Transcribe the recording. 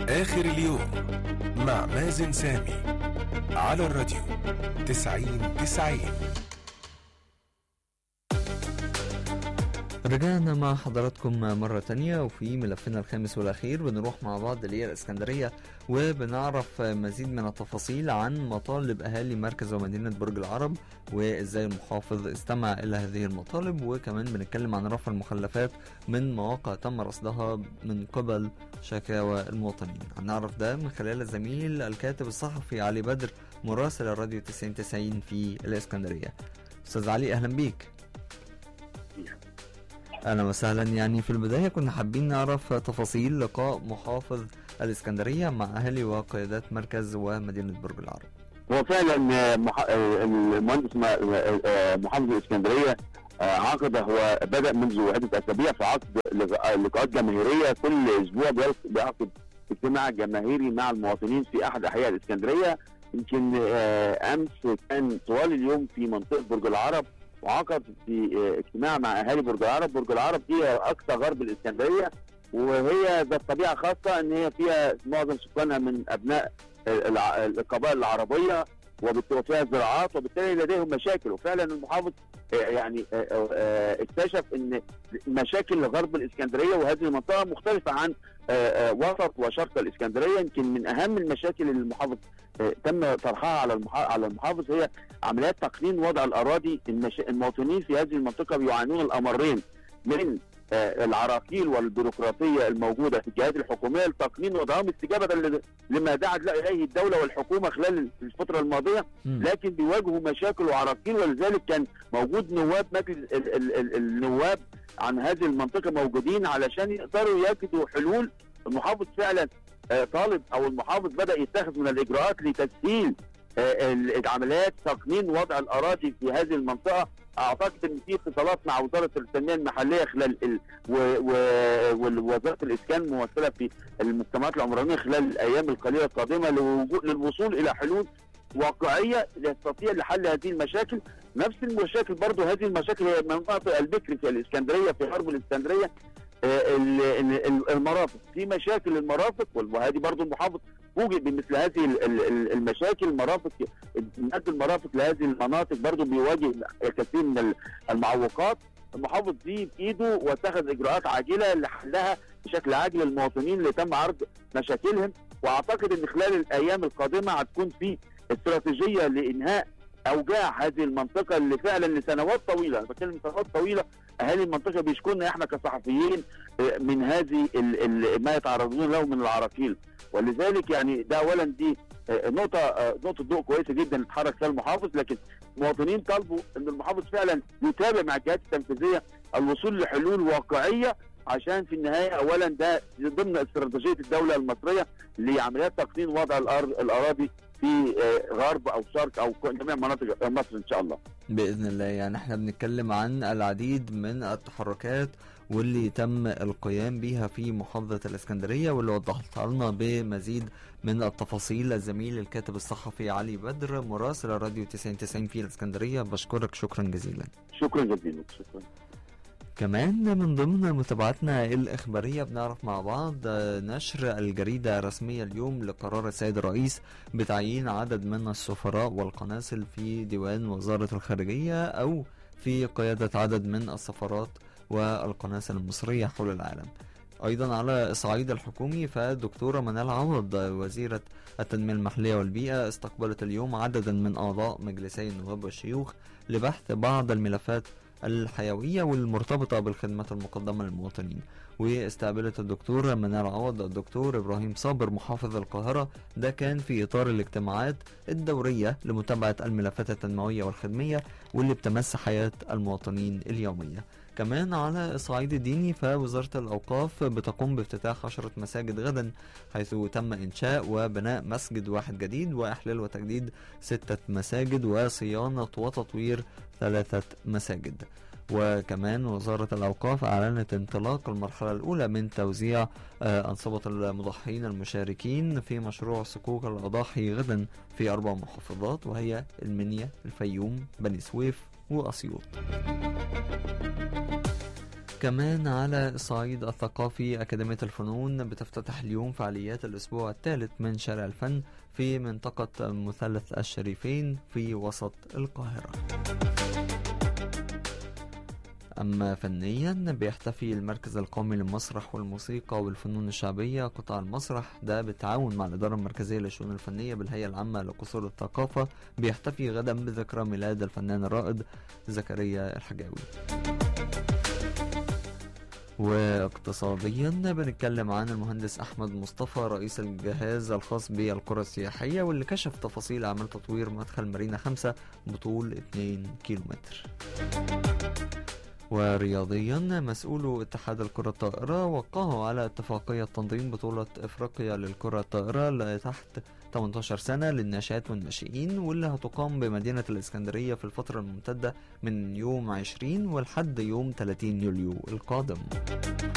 آخر اليوم مع مازن سامي على الراديو تسعين تسعين رجعنا مع حضراتكم مرة تانية وفي ملفنا الخامس والأخير بنروح مع بعض للإسكندرية وبنعرف مزيد من التفاصيل عن مطالب أهالي مركز ومدينة برج العرب وإزاي المحافظ استمع إلى هذه المطالب وكمان بنتكلم عن رفع المخلفات من مواقع تم رصدها من قبل شكاوى المواطنين هنعرف ده من خلال الزميل الكاتب الصحفي علي بدر مراسل الراديو 9090 في الإسكندرية أستاذ علي أهلا بيك اهلا وسهلا يعني في البدايه كنا حابين نعرف تفاصيل لقاء محافظ الاسكندريه مع اهالي وقيادات مركز ومدينه برج العرب. هو فعلا آه، مح... آه، المهندس م- آه، محافظ الاسكندريه آه، عقد هو بدا منذ عده اسابيع في عقد لق- لقاءات جماهيريه كل اسبوع بيل- بيعقد اجتماع جماهيري مع المواطنين في احد احياء الاسكندريه يمكن آه، امس كان طوال اليوم في منطقه برج العرب وعقد في آه، اجتماع مع اهالي برج العرب، برج العرب دي اقصى غرب الاسكندريه وهي ذات طبيعه خاصه ان هي فيها معظم سكانها من ابناء الع- القبائل العربيه وبالتالي فيها زراعات وبالتالي لديهم مشاكل وفعلا المحافظ آه، يعني آه، آه، اكتشف ان مشاكل غرب الاسكندريه وهذه المنطقه مختلفه عن آه، آه، وسط وشرق الاسكندريه يمكن من اهم المشاكل اللي المحافظ آه، تم طرحها على المحا- على المحافظ هي عمليات تقنين وضع الاراضي المش... المواطنين في هذه المنطقه بيعانون الامرين من آه، العراقيل والبيروقراطيه الموجوده في الجهات الحكوميه لتقنين وضعهم استجابه ل- لما دعت اليه الدوله والحكومه خلال الفتره الماضيه مم. لكن بيواجهوا مشاكل وعراقيل ولذلك كان موجود نواب مجلس ال- ال- ال- النواب عن هذه المنطقه موجودين علشان يقدروا يجدوا حلول المحافظ فعلا آه، طالب او المحافظ بدا يتخذ من الاجراءات لتسهيل آه، ال- عمليات تقنين وضع الاراضي في هذه المنطقه اعتقد ان في اتصالات مع وزاره التنميه المحليه خلال ال... و... و... ووزاره الاسكان ممثله في المجتمعات العمرانيه خلال الايام القليله القادمه لوجو... للوصول الى حلول واقعيه يستطيع لحل هذه المشاكل نفس المشاكل برضو هذه المشاكل هي منطقه البكر في الاسكندريه في غرب الاسكندريه آه، ال- ال- ال- المرافق في مشاكل المرافق وهذه برضو المحافظ فوجئ بمثل هذه ال- ال- ال- المشاكل مرافق نقل المرافق لهذه المناطق برضو بيواجه كثير من ال- المعوقات المحافظ دي بايده واتخذ اجراءات عاجله لحلها بشكل عاجل للمواطنين اللي تم عرض مشاكلهم واعتقد ان خلال الايام القادمه هتكون في استراتيجيه لانهاء اوجاع هذه المنطقه اللي فعلا لسنوات طويله انا بتكلم سنوات طويله اهالي المنطقه بيشكونا احنا كصحفيين آه، من هذه ال- ال- ما يتعرضون له من العراقيل ولذلك يعني ده اولا دي آه، نقطه آه، نقطه ضوء كويسه جدا اتحرك فيها المحافظ لكن المواطنين طالبوا ان المحافظ فعلا يتابع مع الجهات التنفيذيه الوصول لحلول واقعيه عشان في النهايه اولا ده ضمن استراتيجيه الدوله المصريه لعمليات تقنين وضع الارض الاراضي في آه، غرب او شرق او جميع مناطق مصر ان شاء الله. باذن الله يعني احنا بنتكلم عن العديد من التحركات واللي تم القيام بها في محافظه الاسكندريه واللي وضحتها لنا بمزيد من التفاصيل الزميل الكاتب الصحفي علي بدر مراسل الراديو 9090 في الاسكندريه بشكرك شكرا جزيلا. شكرا جزيلا شكرا. كمان من ضمن متابعتنا الإخبارية بنعرف مع بعض آه، نشر الجريدة الرسمية اليوم لقرار السيد الرئيس بتعيين عدد من السفراء والقناصل في ديوان وزارة الخارجية أو في قيادة عدد من السفارات والقناصل المصرية حول العالم أيضا على الصعيد الحكومي فالدكتورة منال عوض وزيرة التنمية المحلية والبيئة استقبلت اليوم عددا من أعضاء مجلسي النواب والشيوخ لبحث بعض الملفات الحيوية والمرتبطة بالخدمات المقدمة للمواطنين واستقبلت الدكتور منال عوض الدكتور إبراهيم صابر محافظ القاهرة ده كان في إطار الاجتماعات الدورية لمتابعة الملفات التنموية والخدمية واللي بتمس حياة المواطنين اليومية كمان على الصعيد الديني فوزارة الأوقاف بتقوم بافتتاح عشرة مساجد غدا حيث تم إنشاء وبناء مسجد واحد جديد وإحلال وتجديد ستة مساجد وصيانة وتطوير ثلاثة مساجد وكمان وزارة الأوقاف أعلنت انطلاق المرحلة الأولى من توزيع آه، أنصبة المضحين المشاركين في مشروع صكوك الأضاحي غدا في أربع محافظات وهي المنيا الفيوم بني سويف وأسيوط كمان على الصعيد الثقافي أكاديمية الفنون بتفتتح اليوم فعاليات الأسبوع الثالث من شارع الفن في منطقة مثلث الشريفين في وسط القاهرة أما فنيا بيحتفي المركز القومي للمسرح والموسيقى والفنون الشعبية قطاع المسرح ده بالتعاون مع الإدارة المركزية للشؤون الفنية بالهيئة العامة لقصور الثقافة بيحتفي غدا بذكرى ميلاد الفنان الرائد زكريا الحجاوي واقتصاديا بنتكلم عن المهندس احمد مصطفى رئيس الجهاز الخاص بالقرى السياحيه واللي كشف تفاصيل اعمال تطوير مدخل مارينا 5 بطول 2 كيلومتر ورياضيا مسؤول اتحاد الكرة الطائرة وقعوا على اتفاقية تنظيم بطولة افريقيا للكرة الطائرة لتحت 18 سنة للناشئات والناشئين واللي هتقام بمدينة الإسكندرية في الفترة الممتدة من يوم 20 ولحد يوم 30 يوليو القادم